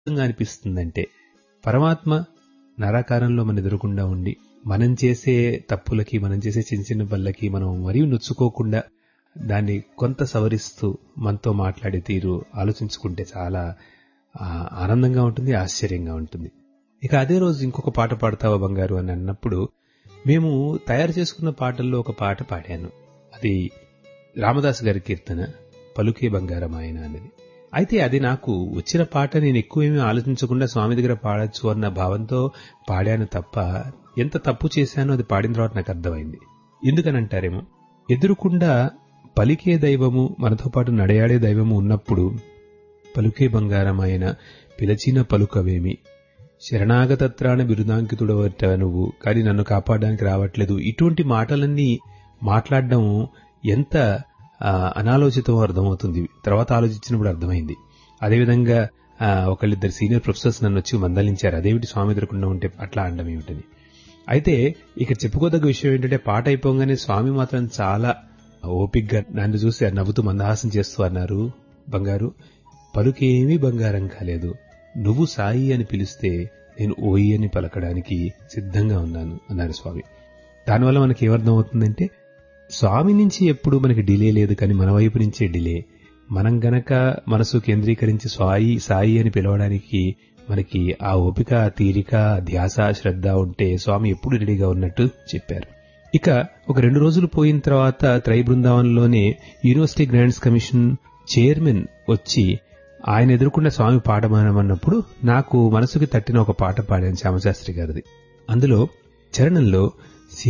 అద్భుతంగా అనిపిస్తుందంటే పరమాత్మ నరాకారంలో మన ఎదురకుండా ఉండి మనం చేసే తప్పులకి మనం చేసే చిన్న చిన్న పనులకి మనం మరీ నొచ్చుకోకుండా దాన్ని కొంత సవరిస్తూ మనతో మాట్లాడే తీరు ఆలోచించుకుంటే చాలా ఆ, ఆనందంగా ఉంటుంది ఆశ్చర్యంగా ఉంటుంది ఇక అదే రోజు ఇంకొక పాట పాడతావా బంగారు అని అన్నప్పుడు మేము తయారు చేసుకున్న పాటల్లో ఒక పాట పాడాను అది రామదాస్ గారి కీర్తన పలుకే బంగారం ఆయన అనేది అయితే అది నాకు వచ్చిన పాట నేను ఎక్కువ ఏమీ ఆలోచించకుండా స్వామి దగ్గర పాడొచ్చు అన్న భావంతో పాడాను తప్ప ఎంత తప్పు చేశానో అది పాడిన తర్వాత నాకు అర్థమైంది ఎందుకనంటారేమో ఎదురుకుండా పలికే దైవము మనతో పాటు నడయాడే దైవము ఉన్నప్పుడు పలుకే బంగారం ఆయన పిలచిన పలుకవేమి శరణాగతత్రాన బిరుదాంకితుడవట నువ్వు కానీ నన్ను కాపాడడానికి రావట్లేదు ఇటువంటి మాటలన్నీ మాట్లాడడం ఎంత ఆ, అనాలోచితం అర్థమవుతుంది తర్వాత ఆలోచించినప్పుడు అర్థమైంది అదేవిధంగా ఆ, ఒకళ్ళిద్దరు సీనియర్ ప్రొఫెసర్స్ నన్ను వచ్చి మందలించారు అదేమిటి స్వామి ఎదురకుండా ఉంటే అట్లా అనడం ఏమిటని అయితే ఇక్కడ చెప్పుకోదగ్గ విషయం ఏంటంటే పాట అయిపోగానే స్వామి మాత్రం చాలా ఓపిగ్గా నన్ను చూసి నవ్వుతూ మందహాసం చేస్తూ అన్నారు బంగారు పలుకేమీ బంగారం కాలేదు నువ్వు సాయి అని పిలిస్తే నేను ఓయి అని పలకడానికి సిద్ధంగా ఉన్నాను అన్నారు స్వామి దానివల్ల మనకి ఏమర్థం అవుతుందంటే స్వామి నుంచి ఎప్పుడు మనకి డిలే లేదు కానీ మన వైపు నుంచే డిలే మనం గనక మనసు కేంద్రీకరించి స్వాయి సాయి అని పిలవడానికి మనకి ఆ ఓపిక తీరిక ధ్యాస శ్రద్ధ ఉంటే స్వామి ఎప్పుడు రెడీగా ఉన్నట్టు చెప్పారు ఇక ఒక రెండు రోజులు పోయిన తర్వాత త్రై బృందావనంలోనే యూనివర్సిటీ గ్రాంట్స్ కమిషన్ చైర్మన్ వచ్చి ఆయన ఎదుర్కొన్న స్వామి పాడమనమన్నప్పుడు నాకు మనసుకి తట్టిన ఒక పాట పాడాను శ్యామశాస్త్రి గారిది అందులో చరణంలో